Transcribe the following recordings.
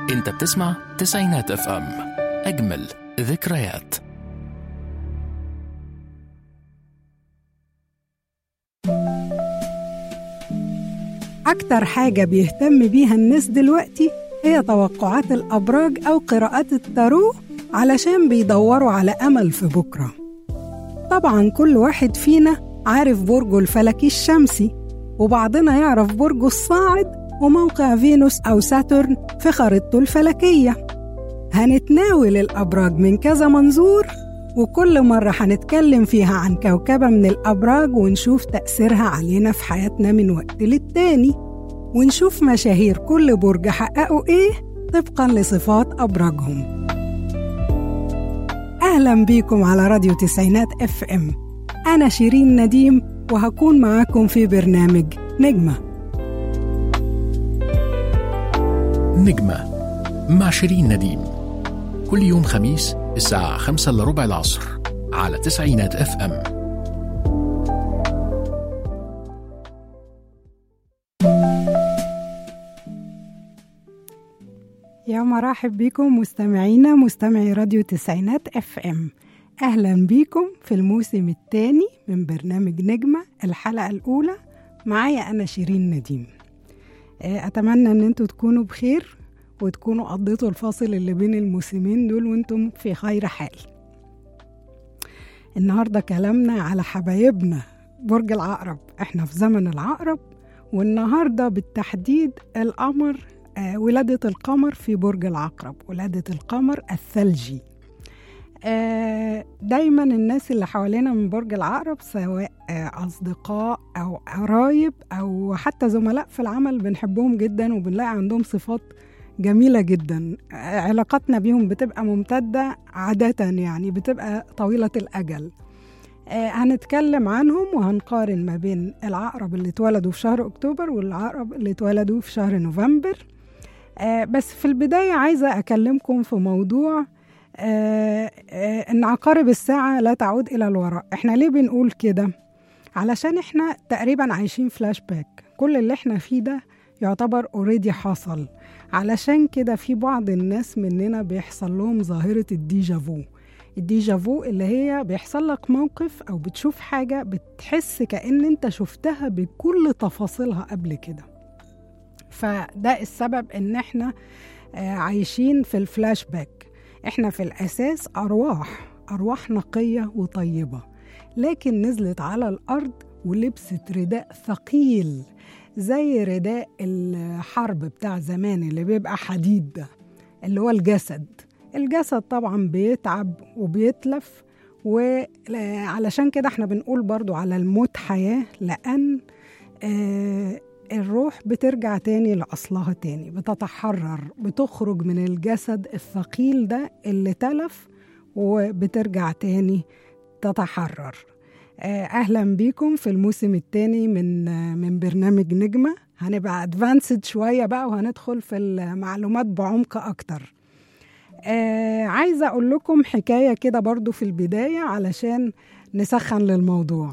انت بتسمع تسعينات اف ام اجمل ذكريات أكتر حاجة بيهتم بيها الناس دلوقتي هي توقعات الأبراج أو قراءات التارو علشان بيدوروا على أمل في بكرة طبعا كل واحد فينا عارف برجه الفلكي الشمسي وبعضنا يعرف برجه الصاعد وموقع فينوس أو ساترن في خريطته الفلكية هنتناول الأبراج من كذا منظور وكل مرة هنتكلم فيها عن كوكبة من الأبراج ونشوف تأثيرها علينا في حياتنا من وقت للتاني ونشوف مشاهير كل برج حققوا إيه طبقا لصفات أبراجهم أهلا بيكم على راديو تسعينات اف ام أنا شيرين نديم وهكون معاكم في برنامج نجمة نجمة مع شيرين نديم كل يوم خميس الساعة خمسة إلا ربع العصر على تسعينات اف ام يا مرحب بكم مستمعينا مستمعي راديو تسعينات اف ام اهلا بيكم في الموسم الثاني من برنامج نجمة الحلقة الأولى معايا أنا شيرين نديم آه، أتمنى أن انتوا تكونوا بخير وتكونوا قضيتوا الفاصل اللي بين الموسمين دول وانتم في خير حال النهاردة كلامنا على حبايبنا برج العقرب احنا في زمن العقرب والنهاردة بالتحديد القمر آه، ولادة القمر في برج العقرب ولادة القمر الثلجي آه، دايما الناس اللي حوالينا من برج العقرب سواء آه، أصدقاء أو قرايب أو حتى زملاء في العمل بنحبهم جدا وبنلاقي عندهم صفات جميلة جدا آه، علاقاتنا بيهم بتبقى ممتدة عادة يعني بتبقى طويلة الأجل آه، هنتكلم عنهم وهنقارن ما بين العقرب اللي اتولدوا في شهر أكتوبر والعقرب اللي اتولدوا في شهر نوفمبر آه، بس في البداية عايزة أكلمكم في موضوع آه، آه، إن عقارب الساعة لا تعود إلى الوراء إحنا ليه بنقول كده؟ علشان إحنا تقريبا عايشين فلاش باك كل اللي إحنا فيه ده يعتبر اوريدي حصل علشان كده في بعض الناس مننا بيحصل لهم ظاهرة الديجافو الديجافو اللي هي بيحصل لك موقف أو بتشوف حاجة بتحس كأن أنت شفتها بكل تفاصيلها قبل كده فده السبب ان احنا آه، عايشين في الفلاش باك احنا في الاساس ارواح ارواح نقيه وطيبه لكن نزلت على الارض ولبست رداء ثقيل زي رداء الحرب بتاع زمان اللي بيبقى حديد ده اللي هو الجسد الجسد طبعا بيتعب وبيتلف وعلشان كده احنا بنقول برضو على الموت حياة لأن آه الروح بترجع تاني لأصلها تاني بتتحرر بتخرج من الجسد الثقيل ده اللي تلف وبترجع تاني تتحرر آه، أهلا بيكم في الموسم الثاني من آه، من برنامج نجمة هنبقى ادفانسد شوية بقى وهندخل في المعلومات بعمق أكتر آه عايزة أقول لكم حكاية كده برضو في البداية علشان نسخن للموضوع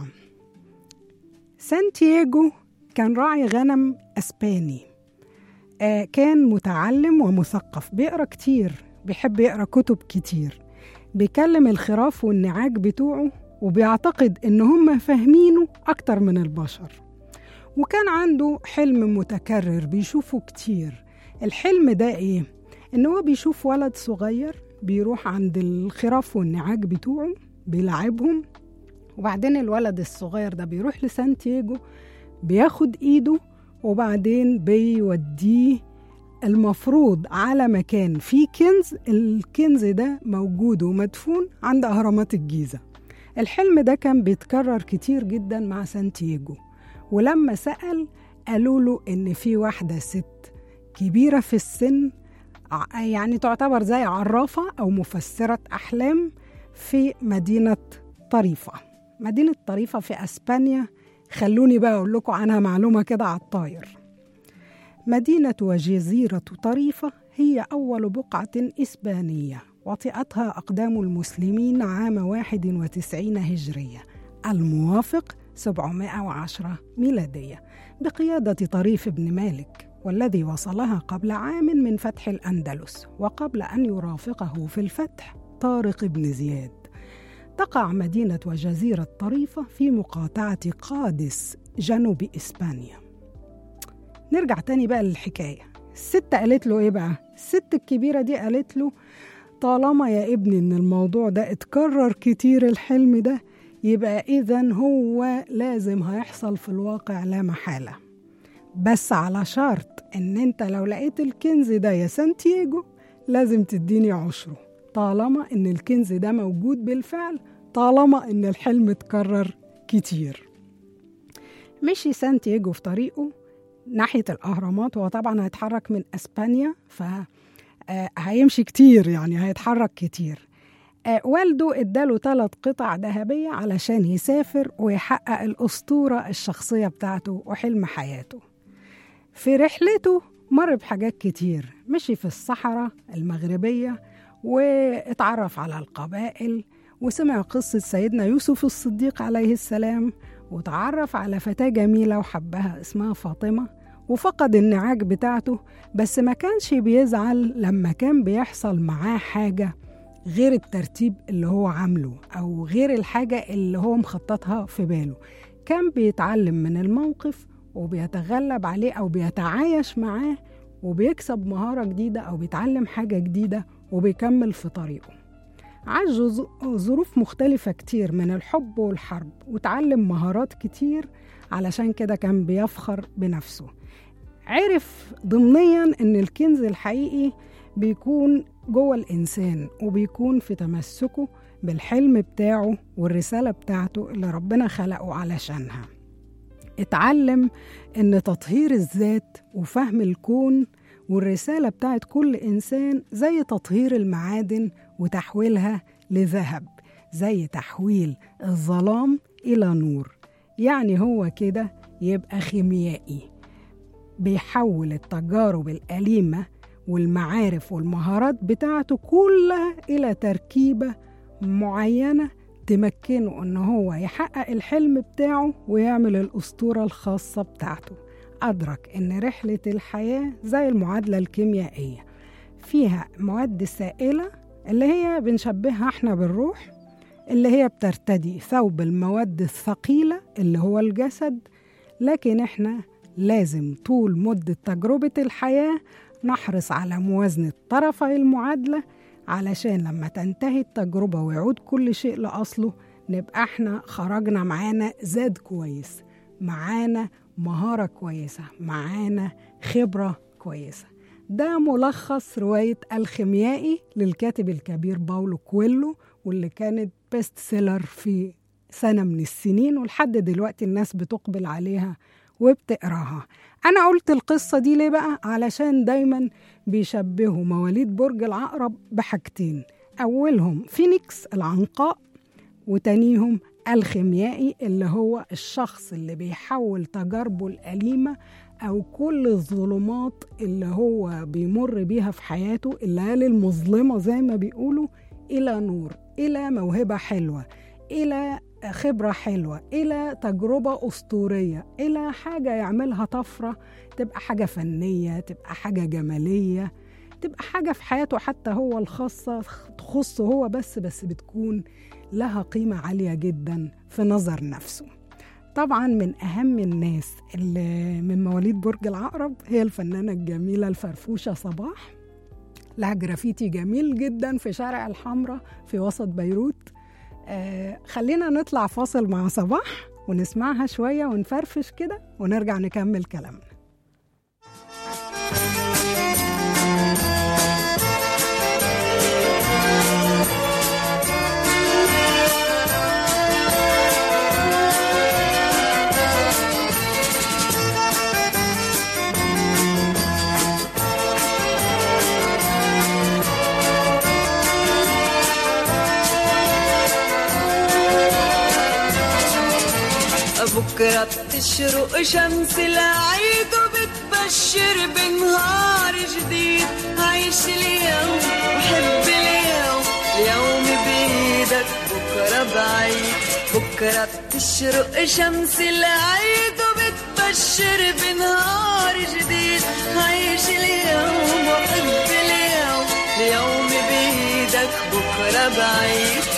سانتياغو كان راعي غنم أسباني آه كان متعلم ومثقف بيقرأ كتير بيحب يقرأ كتب كتير بيكلم الخراف والنعاج بتوعه وبيعتقد إن هم فاهمينه أكتر من البشر وكان عنده حلم متكرر بيشوفه كتير الحلم ده إيه؟ إن هو بيشوف ولد صغير بيروح عند الخراف والنعاج بتوعه بيلعبهم وبعدين الولد الصغير ده بيروح لسانتياجو بياخد ايده وبعدين بيوديه المفروض على مكان فيه كنز الكنز ده موجود ومدفون عند أهرامات الجيزة الحلم ده كان بيتكرر كتير جدا مع سانتياجو ولما سأل قالوا له إن في واحدة ست كبيرة في السن ع- يعني تعتبر زي عرافة أو مفسرة أحلام في مدينة طريفة مدينة طريفة في أسبانيا خلوني بقى أقول لكم عنها معلومة كده على الطاير مدينة وجزيرة طريفة هي أول بقعة إسبانية وطئتها أقدام المسلمين عام 91 هجرية الموافق 710 ميلادية بقيادة طريف بن مالك والذي وصلها قبل عام من فتح الأندلس وقبل أن يرافقه في الفتح طارق بن زياد تقع مدينة وجزيرة طريفة في مقاطعة قادس جنوب إسبانيا نرجع تاني بقى للحكاية الست قالت له إيه بقى؟ الست الكبيرة دي قالت له طالما يا ابني إن الموضوع ده اتكرر كتير الحلم ده يبقى إذا هو لازم هيحصل في الواقع لا محالة بس على شرط إن أنت لو لقيت الكنز ده يا سانتياجو لازم تديني عشره طالما إن الكنز ده موجود بالفعل طالما إن الحلم اتكرر كتير مشي سانتياجو في طريقه ناحية الأهرامات هو طبعا هيتحرك من أسبانيا ف آه، هيمشي كتير يعني هيتحرك كتير آه، والده اداله ثلاث قطع ذهبية علشان يسافر ويحقق الأسطورة الشخصية بتاعته وحلم حياته في رحلته مر بحاجات كتير مشي في الصحراء المغربية واتعرف على القبائل وسمع قصة سيدنا يوسف الصديق عليه السلام وتعرف على فتاة جميلة وحبها اسمها فاطمة وفقد النعاج بتاعته بس ما كانش بيزعل لما كان بيحصل معاه حاجة غير الترتيب اللي هو عامله أو غير الحاجة اللي هو مخططها في باله كان بيتعلم من الموقف وبيتغلب عليه أو بيتعايش معاه وبيكسب مهارة جديدة أو بيتعلم حاجة جديدة وبيكمل في طريقه عاش ظ- ظروف مختلفة كتير من الحب والحرب وتعلم مهارات كتير علشان كده كان بيفخر بنفسه عرف ضمنيا ان الكنز الحقيقي بيكون جوه الانسان وبيكون في تمسكه بالحلم بتاعه والرساله بتاعته اللي ربنا خلقه علشانها اتعلم ان تطهير الذات وفهم الكون والرساله بتاعت كل انسان زي تطهير المعادن وتحويلها لذهب زي تحويل الظلام الى نور يعني هو كده يبقى خيميائي بيحول التجارب الأليمة والمعارف والمهارات بتاعته كلها إلى تركيبة معينة تمكنه إن هو يحقق الحلم بتاعه ويعمل الأسطورة الخاصة بتاعته أدرك إن رحلة الحياة زي المعادلة الكيميائية فيها مواد سائلة اللي هي بنشبهها احنا بالروح اللي هي بترتدي ثوب المواد الثقيلة اللي هو الجسد لكن احنا لازم طول مدة تجربة الحياة نحرص على موازنة طرفي المعادلة علشان لما تنتهي التجربة ويعود كل شيء لأصله نبقى احنا خرجنا معانا زاد كويس معانا مهارة كويسة معانا خبرة كويسة ده ملخص رواية الخيميائي للكاتب الكبير باولو كويلو واللي كانت بيست سيلر في سنة من السنين ولحد دلوقتي الناس بتقبل عليها وبتقراها أنا قلت القصة دي ليه بقى؟ علشان دايما بيشبهوا مواليد برج العقرب بحاجتين أولهم فينيكس العنقاء وتانيهم الخيميائي اللي هو الشخص اللي بيحول تجاربه الأليمة أو كل الظلمات اللي هو بيمر بيها في حياته الليالي المظلمة زي ما بيقولوا إلى نور إلى موهبة حلوة إلى خبرة حلوة إلى تجربة أسطورية إلى حاجة يعملها طفرة تبقى حاجة فنية تبقى حاجة جمالية تبقى حاجة في حياته حتى هو الخاصة تخصه هو بس بس بتكون لها قيمة عالية جدا في نظر نفسه طبعا من أهم الناس اللي من مواليد برج العقرب هي الفنانة الجميلة الفرفوشة صباح لها جرافيتي جميل جدا في شارع الحمراء في وسط بيروت آه خلينا نطلع فاصل مع صباح ونسمعها شوية ونفرفش كده ونرجع نكمل كلامنا بكرة بتشرق شمس العيد وبتبشر بنهار جديد عيش اليوم وحب اليوم اليوم بإيدك بكرة بعيد بكرة بتشرق شمس العيد وبتبشر بنهار جديد عيش اليوم وحب اليوم اليوم بإيدك بكرة بعيد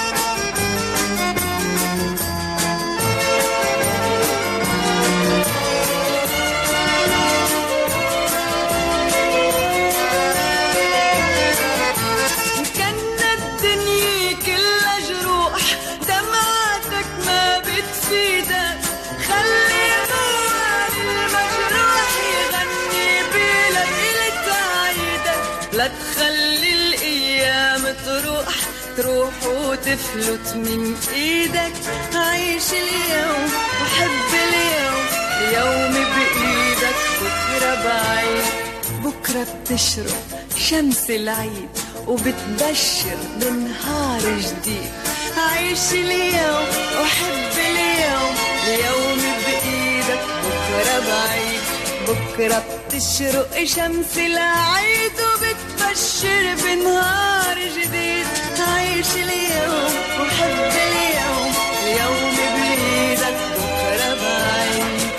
كنا الدنيا كلها جروح دمعتك ما بتفيدك خلي موال المجروح يغني بليلة عيدك لا تخلي الأيام تروح تروح وتفلت من ايدك عيش اليوم وحب اليوم اليوم بإيدك بكرة بعيد بكرة بتشرق شمس العيد وبتبشر بنهار جديد عيش اليوم وحب اليوم اليوم بإيدك بكرة بعيد بكرة بتشرق شمس العيد وبتبشر بنهار جديد عيش اليوم وحب اليوم اليوم بإيدك بكرة بعيد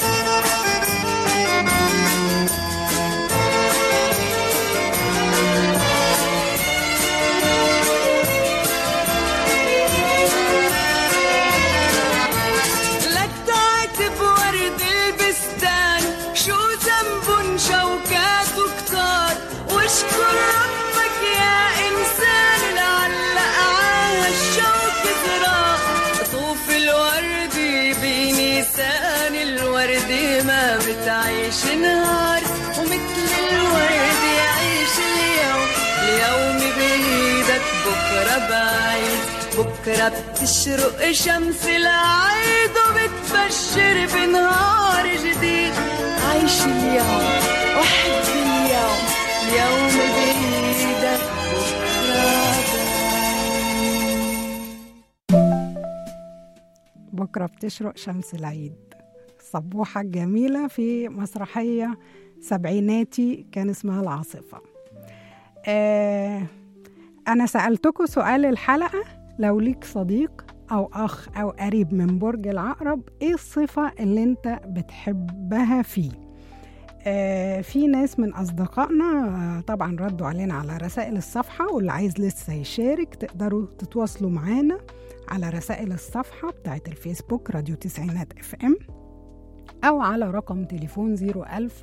لك تعاتب ورد البستان شو ذنبن شوكات وكتار واشكر ربك يا انسان لعلق عالشوك زراع طوف الورد بنيسان الورد ما بتعيش نهار ومثل الورد يعيش اليوم اليوم بإيدك بكرة بعيد بكرة بتشرق شمس العيد وبتبشر بنهار جديد عيش اليوم وحب اليوم اليوم بإيدك بكرة بكرة بتشرق شمس العيد صبوحة جميلة في مسرحية سبعيناتي كان اسمها العاصفة آه أنا سألتكم سؤال الحلقة لو ليك صديق أو أخ أو قريب من برج العقرب إيه الصفة اللي أنت بتحبها فيه آه في ناس من أصدقائنا آه طبعا ردوا علينا على رسائل الصفحة واللي عايز لسه يشارك تقدروا تتواصلوا معانا على رسائل الصفحة بتاعت الفيسبوك راديو تسعينات اف ام أو على رقم تليفون 01000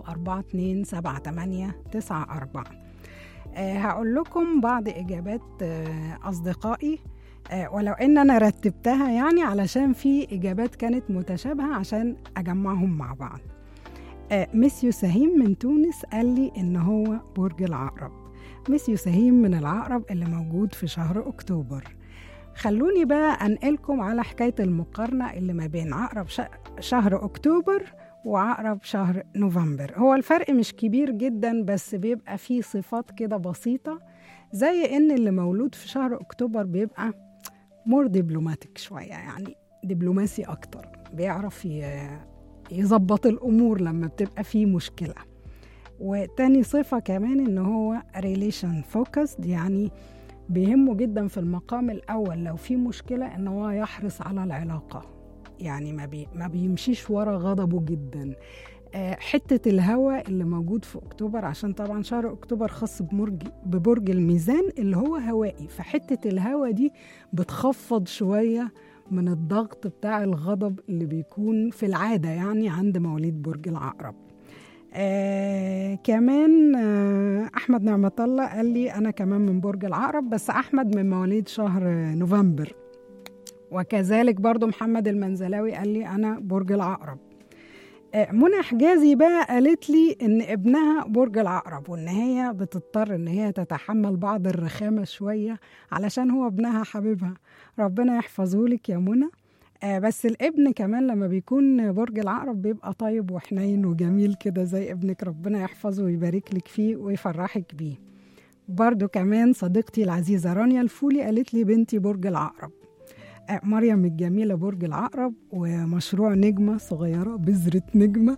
427894 أه هقول لكم بعض إجابات أه أصدقائي أه ولو إن أنا رتبتها يعني علشان في إجابات كانت متشابهة عشان أجمعهم مع بعض أه ميسيو سهيم من تونس قال لي إن هو برج العقرب ميسيو سهيم من العقرب اللي موجود في شهر أكتوبر خلوني بقى أنقلكم على حكاية المقارنة اللي ما بين عقرب ش- شهر أكتوبر وعقرب شهر نوفمبر هو الفرق مش كبير جدا بس بيبقى فيه صفات كده بسيطة زي إن اللي مولود في شهر أكتوبر بيبقى مور دبلوماتيك شوية يعني دبلوماسي أكتر بيعرف ي- يظبط الأمور لما بتبقى فيه مشكلة وتاني صفة كمان إن هو relation focused يعني بيهمه جدا في المقام الأول لو في مشكلة إن هو يحرص على العلاقة يعني ما, بي ما بيمشيش ورا غضبه جدا آه، حتة الهواء اللي موجود في أكتوبر عشان طبعا شهر أكتوبر خاص بمرج ببرج الميزان اللي هو هوائي فحتة الهواء دي بتخفض شوية من الضغط بتاع الغضب اللي بيكون في العادة يعني عند مواليد برج العقرب آه كمان آه أحمد نعمة الله قال لي أنا كمان من برج العقرب بس أحمد من مواليد شهر نوفمبر وكذلك برضو محمد المنزلاوي قال لي أنا برج العقرب آه، منى حجازي بقى قالت لي ان ابنها برج العقرب وان هي بتضطر ان هي تتحمل بعض الرخامه شويه علشان هو ابنها حبيبها ربنا يحفظه لك يا منى آه بس الابن كمان لما بيكون برج العقرب بيبقى طيب وحنين وجميل كده زي ابنك ربنا يحفظه ويبارك لك فيه ويفرحك بيه برضو كمان صديقتي العزيزة رانيا الفولي قالت لي بنتي برج العقرب آه، مريم الجميلة برج العقرب ومشروع نجمة صغيرة بذرة نجمة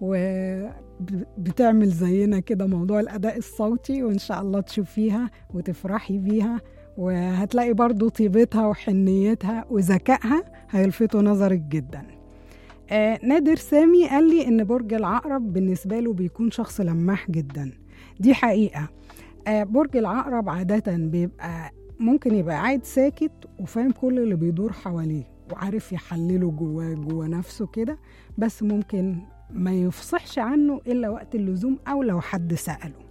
وبتعمل زينا كده موضوع الأداء الصوتي وإن شاء الله تشوفيها وتفرحي بيها وهتلاقي برضو طيبتها وحنيتها وذكائها هيلفتوا نظرك جدا آه نادر سامي قال لي ان برج العقرب بالنسبه له بيكون شخص لماح جدا دي حقيقه آه برج العقرب عاده بيبقى ممكن يبقى قاعد ساكت وفاهم كل اللي بيدور حواليه وعارف يحلله جواه جوه نفسه كده بس ممكن ما يفصحش عنه الا وقت اللزوم او لو حد ساله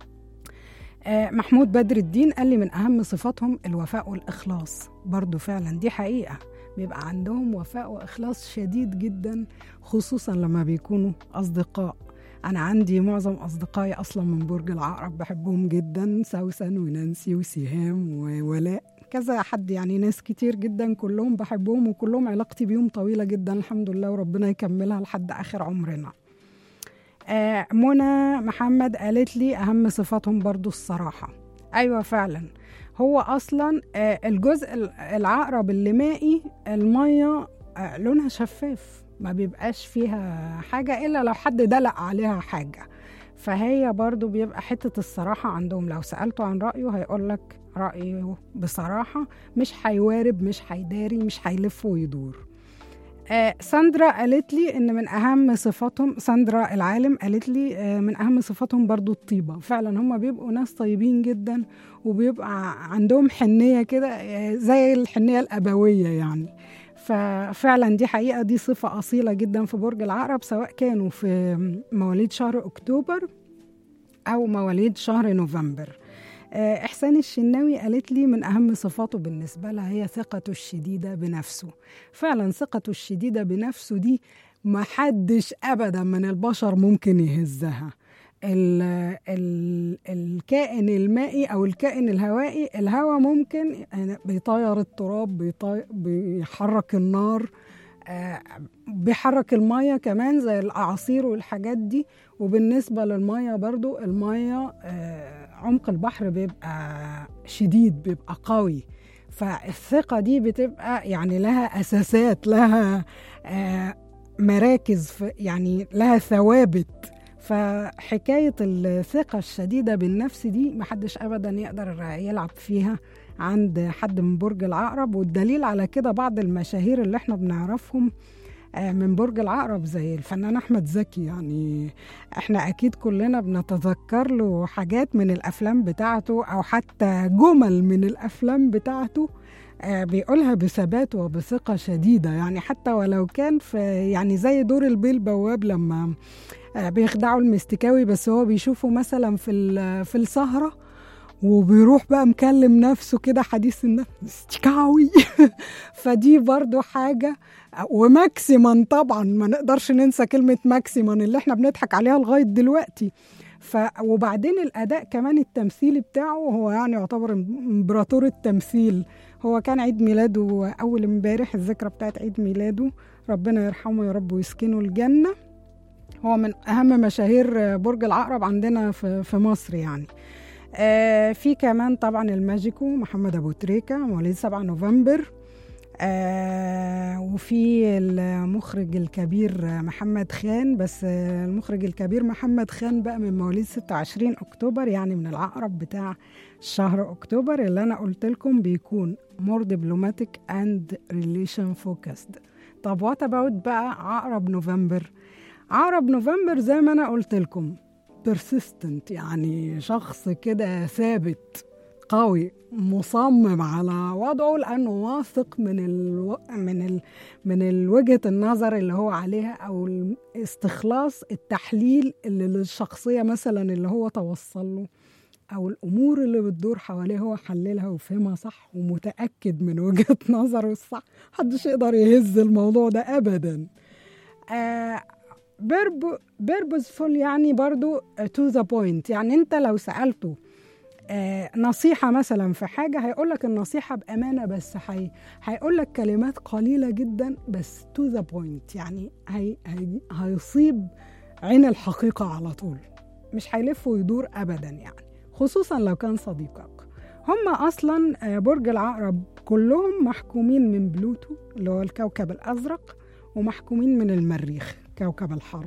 آه، محمود بدر الدين قال لي من أهم صفاتهم الوفاء والإخلاص برضو فعلا دي حقيقة بيبقى عندهم وفاء وإخلاص شديد جدا خصوصا لما بيكونوا أصدقاء أنا عندي معظم أصدقائي أصلا من برج العقرب بحبهم جدا سوسن ونانسي وسهام وولاء كذا حد يعني ناس كتير جدا كلهم بحبهم وكلهم علاقتي بيهم طويلة جدا الحمد لله وربنا يكملها لحد آخر عمرنا آه، منى محمد قالت لي أهم صفاتهم برضو الصراحة أيوة فعلا هو أصلا آه، الجزء ال- العقرب اللي مائي المية آه، لونها شفاف ما بيبقاش فيها حاجة إلا لو حد دلق عليها حاجة فهي برضو بيبقى حتة الصراحة عندهم لو سألته عن رأيه هيقولك رأيه بصراحة مش هيوارب مش هيداري مش هيلف ويدور آه، ساندرا قالت لي ان من اهم صفاتهم ساندرا العالم قالت لي آه، من اهم صفاتهم برضو الطيبه فعلا هم بيبقوا ناس طيبين جدا وبيبقى عندهم حنيه كده آه، زي الحنيه الابويه يعني ففعلا دي حقيقه دي صفه اصيله جدا في برج العقرب سواء كانوا في مواليد شهر اكتوبر او مواليد شهر نوفمبر آه، إحسان الشناوي قالت لي من أهم صفاته بالنسبة لها هي ثقته الشديدة بنفسه فعلا ثقته الشديدة بنفسه دي محدش أبدا من البشر ممكن يهزها ال ال الكائن المائي أو الكائن الهوائي الهواء ممكن يعني بيطير التراب بيطي بيحرك النار آه، بيحرك المية كمان زي الأعاصير والحاجات دي وبالنسبة للمية برضو المية آه، عمق البحر بيبقى شديد بيبقى قوي فالثقة دي بتبقى يعني لها أساسات لها آه، مراكز في- يعني لها ثوابت فحكاية الثقة الشديدة بالنفس دي محدش أبدا يقدر يلعب فيها عند حد من برج العقرب والدليل على كده بعض المشاهير اللي احنا بنعرفهم آه، من برج العقرب زي الفنان احمد زكي يعني احنا اكيد كلنا بنتذكر له حاجات من الافلام بتاعته او حتى جمل من الافلام بتاعته آه، بيقولها بثبات وبثقة شديدة يعني حتى ولو كان في يعني زي دور البيه البواب لما آه، بيخدعوا المستكاوي بس هو بيشوفه مثلا في ال- في السهرة وبيروح بقى مكلم نفسه كده حديث النفس مستكاوي فدي برضو حاجة وماكسيمان طبعا ما نقدرش ننسى كلمة ماكسيمان اللي احنا بنضحك عليها لغاية دلوقتي ف وبعدين الأداء كمان التمثيلي بتاعه هو يعني يعتبر امبراطور التمثيل هو كان عيد ميلاده أول امبارح الذكرى بتاعت عيد ميلاده ربنا يرحمه يا رب ويسكنه الجنة هو من أهم مشاهير برج العقرب عندنا في في مصر يعني آه في كمان طبعا الماجيكو محمد أبو تريكة مواليد 7 نوفمبر آه وفي المخرج الكبير محمد خان بس آه المخرج الكبير محمد خان بقى من مواليد 26 أكتوبر يعني من العقرب بتاع شهر أكتوبر اللي أنا قلت لكم بيكون more diplomatic and relation focused طب وات about بقى عقرب نوفمبر عقرب نوفمبر زي ما أنا قلت لكم persistent يعني شخص كده ثابت قوي مصمم على وضعه لانه واثق من الو... من ال... من الوجهه النظر اللي هو عليها او استخلاص التحليل اللي للشخصيه مثلا اللي هو توصل له او الامور اللي بتدور حواليه هو حللها وفهمها صح ومتاكد من وجهه نظره الصح محدش يقدر يهز الموضوع ده ابدا آه بيربو بيربوزفول يعني برضو تو ذا بوينت يعني انت لو سالته آه نصيحة مثلا في حاجة هيقول لك النصيحة بأمانة بس هي هيقول لك كلمات قليلة جدا بس تو ذا بوينت يعني هي هي هيصيب عين الحقيقة على طول مش هيلف ويدور أبدا يعني خصوصا لو كان صديقك هم أصلا آه برج العقرب كلهم محكومين من بلوتو اللي هو الكوكب الأزرق ومحكومين من المريخ كوكب الحرب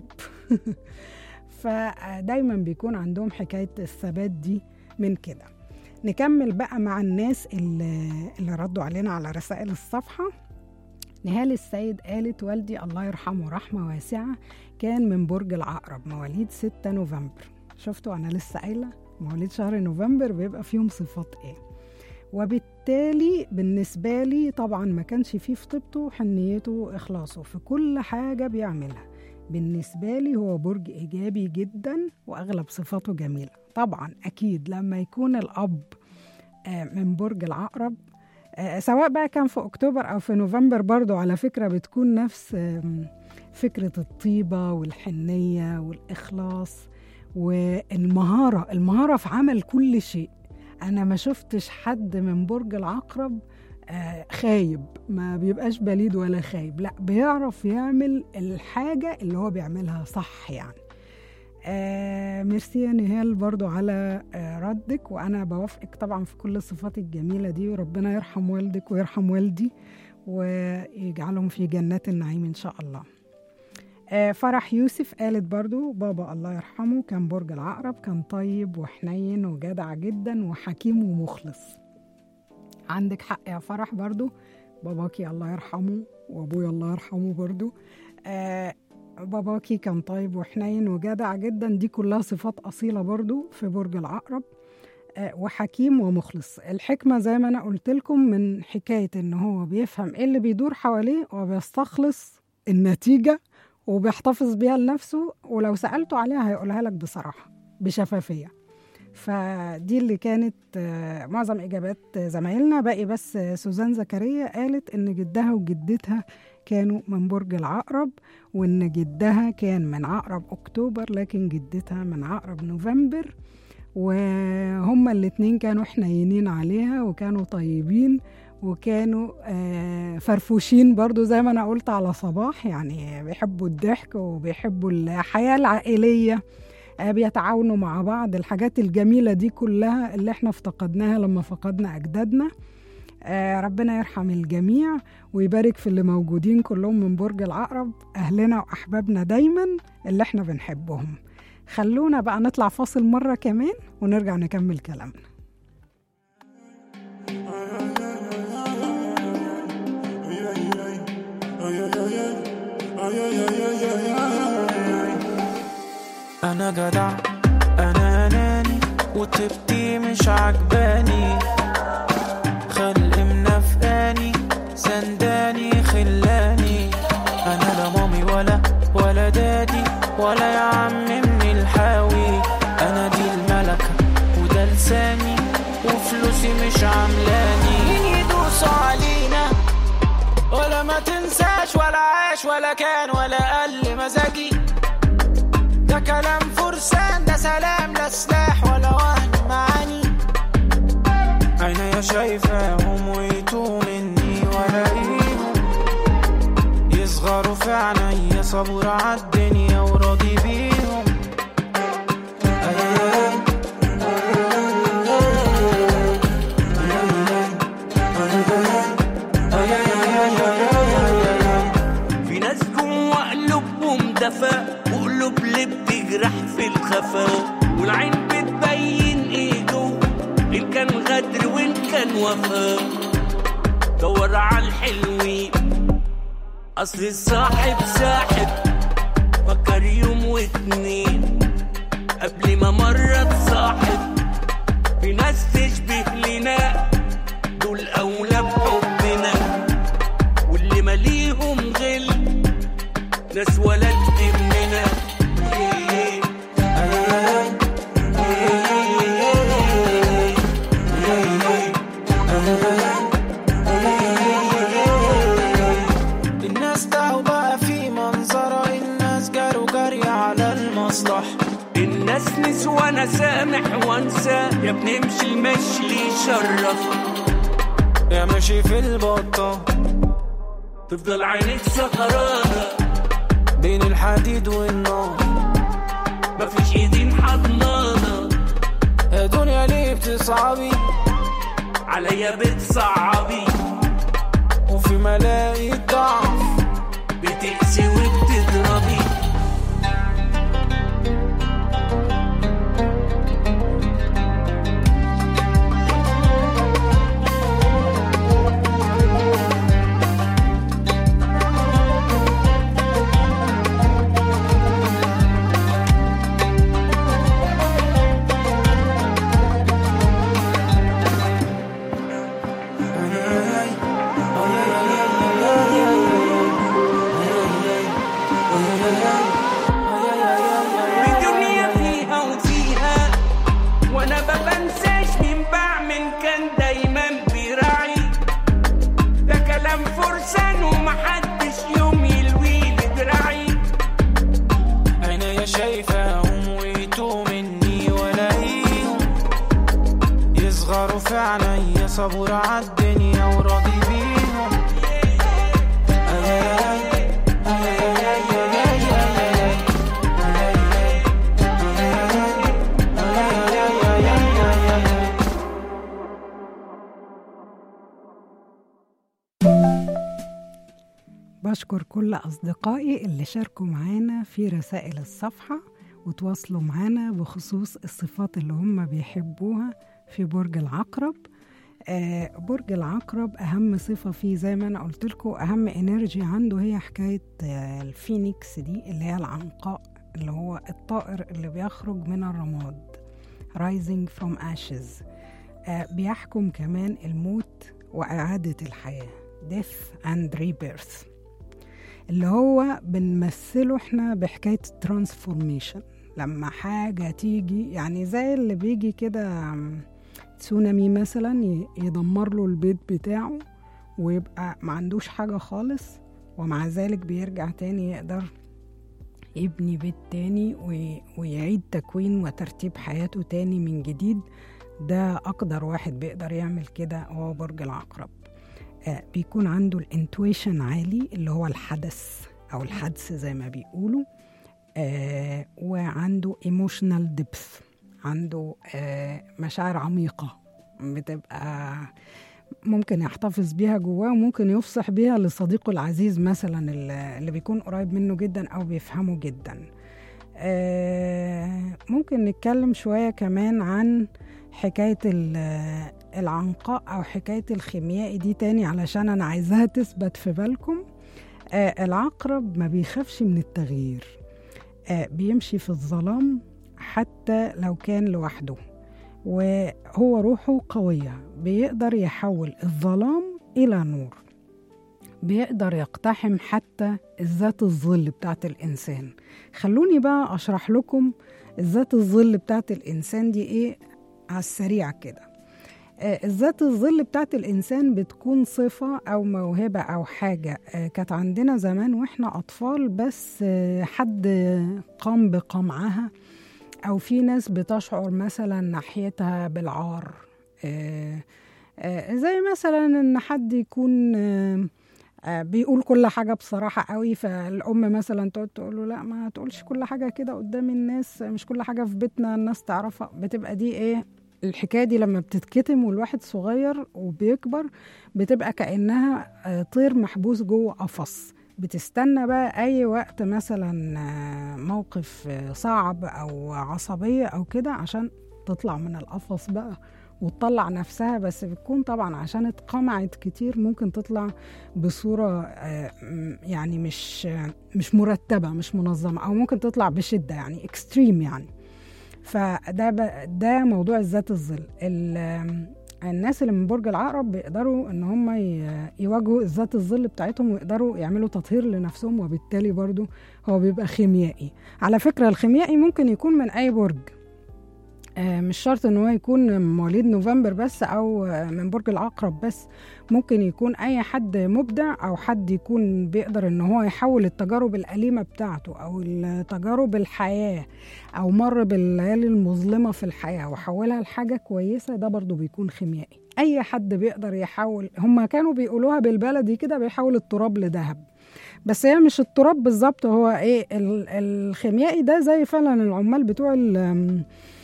فدايما بيكون عندهم حكاية الثبات دي من كده نكمل بقى مع الناس اللي, اللي ردوا علينا على رسائل الصفحة نهال السيد قالت والدي الله يرحمه رحمة واسعة كان من برج العقرب مواليد 6 نوفمبر شفتوا أنا لسه قايلة مواليد شهر نوفمبر بيبقى فيهم صفات إيه وبالتالي بالنسبة لي طبعا ما كانش فيه في طيبته حنيته وإخلاصه في كل حاجة بيعملها بالنسبة لي هو برج إيجابي جدا وأغلب صفاته جميلة طبعا أكيد لما يكون الأب آه، من برج العقرب آه، سواء بقى كان في أكتوبر أو في نوفمبر برضو على فكرة بتكون نفس آم، فكرة الطيبة والحنية والإخلاص والمهارة المهارة في عمل كل شيء أنا ما شفتش حد من برج العقرب آه، خايب ما بيبقاش بليد ولا خايب لا بيعرف يعمل الحاجة اللي هو بيعملها صح يعني آه ميرسي يا نهال برضو على آه ردك وأنا بوافقك طبعا في كل الصفات الجميلة دي وربنا يرحم والدك ويرحم والدي ويجعلهم في جنات النعيم إن شاء الله آه فرح يوسف قالت برضو بابا الله يرحمه كان برج العقرب كان طيب وحنين وجدع جدا وحكيم ومخلص عندك حق يا فرح برضو باباكي الله يرحمه وابويا الله يرحمه برضو آه باباكي كان طيب وحنين وجدع جدا دي كلها صفات أصيلة برضو في برج العقرب آه وحكيم ومخلص الحكمة زي ما أنا قلت لكم من حكاية إن هو بيفهم إيه اللي بيدور حواليه وبيستخلص النتيجة وبيحتفظ بيها لنفسه ولو سألته عليها هيقولها لك بصراحة بشفافية فدي اللي كانت آه، معظم إجابات زمايلنا باقي بس آه، سوزان زكريا قالت إن جدها وجدتها كانوا من برج العقرب وإن جدها كان من عقرب أكتوبر لكن جدتها من عقرب نوفمبر وهما الاتنين كانوا حنينين عليها وكانوا طيبين وكانوا آه، فرفوشين برضو زي ما أنا قلت على صباح يعني بيحبوا الضحك وبيحبوا الحياة العائلية آه، بيتعاونوا مع بعض الحاجات الجميلة دي كلها اللي احنا افتقدناها لما فقدنا أجدادنا آه، ربنا يرحم الجميع ويبارك في اللي موجودين كلهم من برج العقرب أهلنا وأحبابنا دايما اللي احنا بنحبهم خلونا بقى نطلع فاصل مرة كمان ونرجع نكمل كلامنا انا جدع انا اناني وطيبتي مش عجباني خلق منافقاني سنداني خلاني انا لا مامي ولا ولا دادي ولا يا عم من الحاوي انا دي الملكة وده لساني وفلوسي مش عاملاني مين يدوس علينا ولا ما تنساش ولا عاش ولا كان ولا قل مزاجي ده كلام فرسان ده سلام لا سلاح ولا وهم معاني عينيا شايفاهم ويتوه مني ولاقيهم يصغروا في عينيا صبور عالدنيا وراضي بيهم أيام في ناس جوا قلوبهم دفا وقلوب اللي بتجرح في الخفا والعين بتبين ايه جوا ان كان غدر وان كان وفا دور على الحلوين اصل الصاحب ساحب فكر يوم واتنين قبل ما مرة تصاحب في ناس تشبه لنا دول اولى بحبنا واللي ماليهم غل ناس ولد مننا الناس تعوا بقى في منظرة الناس جاروا جري على المصلحة الناس نسوى انا سامح وانسى يا بنمشي المشي اللي يشرف يا ماشي في البطة تفضل عينيك سهرانة بين الحديد والنار مفيش ايدين حضنانة يا دنيا ليه بتصعبي عليا بتصعبي وفي ملاقي ضعف بتقسي وبتضربي صبور عالدنيا وراضي بيهم بشكر كل أصدقائي اللي شاركوا معانا في رسائل الصفحة وتواصلوا معانا بخصوص الصفات اللي هم بيحبوها في برج العقرب آه برج العقرب أهم صفة فيه زي ما أنا قلت لكم أهم إنرجي عنده هي حكاية آه الفينيكس دي اللي هي العنقاء اللي هو الطائر اللي بيخرج من الرماد rising from ashes آه بيحكم كمان الموت وإعادة الحياة death and rebirth اللي هو بنمثله احنا بحكاية الترانسفورميشن لما حاجة تيجي يعني زي اللي بيجي كده تسونامي مثلا ي- يدمر له البيت بتاعه ويبقى ما عندوش حاجة خالص ومع ذلك بيرجع تاني يقدر يبني بيت تاني وي- ويعيد تكوين وترتيب حياته تاني من جديد ده أقدر واحد بيقدر يعمل كده هو برج العقرب آه، بيكون عنده الانتويشن عالي اللي هو الحدث او الحدس زي ما بيقولوا آه وعنده ايموشنال ديبث عنده آه مشاعر عميقة بتبقى ممكن يحتفظ بيها جواه وممكن يفصح بيها لصديقه العزيز مثلا اللي اللي بيكون قريب منه جدا او بيفهمه جدا آه ممكن نتكلم شوية كمان عن حكاية ال- العنقاء أو حكاية الخيميائي دي تاني علشان أنا عايزاها تثبت في بالكم آه العقرب ما بيخافش من التغيير آه بيمشي في الظلام حتى لو كان لوحده وهو روحه قوية بيقدر يحول الظلام إلى نور بيقدر يقتحم حتى الذات الظل بتاعت الإنسان خلوني بقى أشرح لكم الذات الظل بتاعت الإنسان دي إيه على السريع كده آه، الذات الظل بتاعت الإنسان بتكون صفة أو موهبة أو حاجة آه، كانت عندنا زمان وإحنا أطفال بس آه، حد قام بقمعها أو في ناس بتشعر مثلا ناحيتها بالعار آه، آه، زي مثلا إن حد يكون آه، آه، بيقول كل حاجة بصراحة قوي فالأم مثلا تقعد تقول له لا ما تقولش كل حاجة كده قدام الناس مش كل حاجة في بيتنا الناس تعرفها بتبقى دي إيه الحكاية دي لما بتتكتم والواحد صغير وبيكبر بتبقى كأنها آه، طير محبوس جوه قفص بتستنى بقى أي وقت مثلا آه، موقف آه، صعب أو عصبية أو كده عشان تطلع من القفص بقى وتطلع نفسها بس بتكون طبعا عشان اتقمعت كتير ممكن تطلع بصورة آه، م- يعني مش آه، مش مرتبة مش منظمة أو ممكن تطلع بشدة يعني اكستريم يعني فده ب... ده موضوع الذات الظل ال... الناس اللي من برج العقرب بيقدروا ان هم ي... يواجهوا الذات الظل بتاعتهم ويقدروا يعملوا تطهير لنفسهم وبالتالي برضو هو بيبقى خيميائي على فكرة الخيميائي ممكن يكون من اي برج آه، مش شرط ان هو يكون مواليد نوفمبر بس او آه، من برج العقرب بس ممكن يكون اي حد مبدع او حد يكون بيقدر ان هو يحول التجارب الاليمه بتاعته او التجارب الحياه او مر بالليالي المظلمه في الحياه وحولها لحاجه كويسه ده برضو بيكون خيميائي اي حد بيقدر يحول هم كانوا بيقولوها بالبلدي كده بيحول التراب لذهب بس هي مش التراب بالظبط هو ايه ال- الخيميائي ده زي فعلا العمال بتوع ال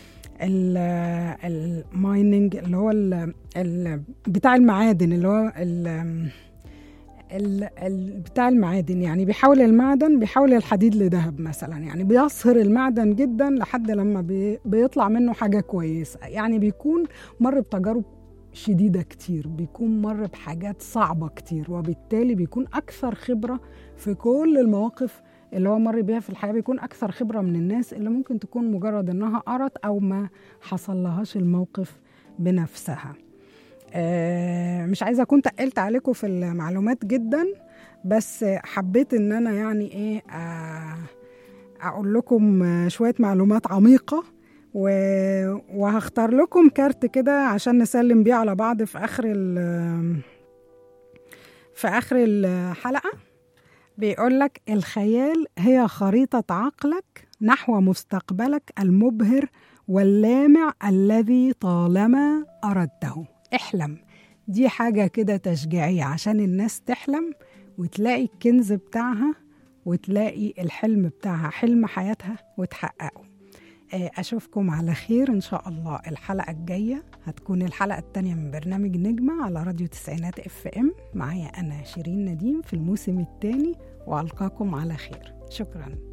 المايننج اللي هو ال ال بتاع المعادن اللي هو ال ال ال بتاع المعادن يعني بيحول المعدن بيحول الحديد لذهب مثلا يعني بيصهر المعدن جدا لحد لما بي بيطلع منه حاجة كويسة يعني بيكون مر بتجارب شديدة كتير بيكون مر بحاجات صعبة كتير وبالتالي بيكون أكثر خبرة في كل المواقف اللي هو مر بيها في الحياة بيكون أكثر خبرة من الناس اللي ممكن تكون مجرد إنها قرت أو ما حصل لهاش الموقف بنفسها آه، مش عايزة أكون تقلت عليكم في المعلومات جدا بس حبيت إن أنا يعني إيه آه، أقول لكم آه، شوية معلومات عميقة و- وهختار لكم كارت كده عشان نسلم بيه على بعض في آخر ال- في آخر الحلقة بيقول لك الخيال هي خريطة عقلك نحو مستقبلك المبهر واللامع الذي طالما أردته احلم دي حاجة كده تشجيعية عشان الناس تحلم وتلاقي الكنز بتاعها وتلاقي الحلم بتاعها حلم حياتها وتحققه آه، أشوفكم على خير إن شاء الله الحلقة الجاية هتكون الحلقة التانية من برنامج نجمة على راديو تسعينات اف ام معايا أنا شيرين نديم في الموسم الثاني وألقاكم على خير شكراً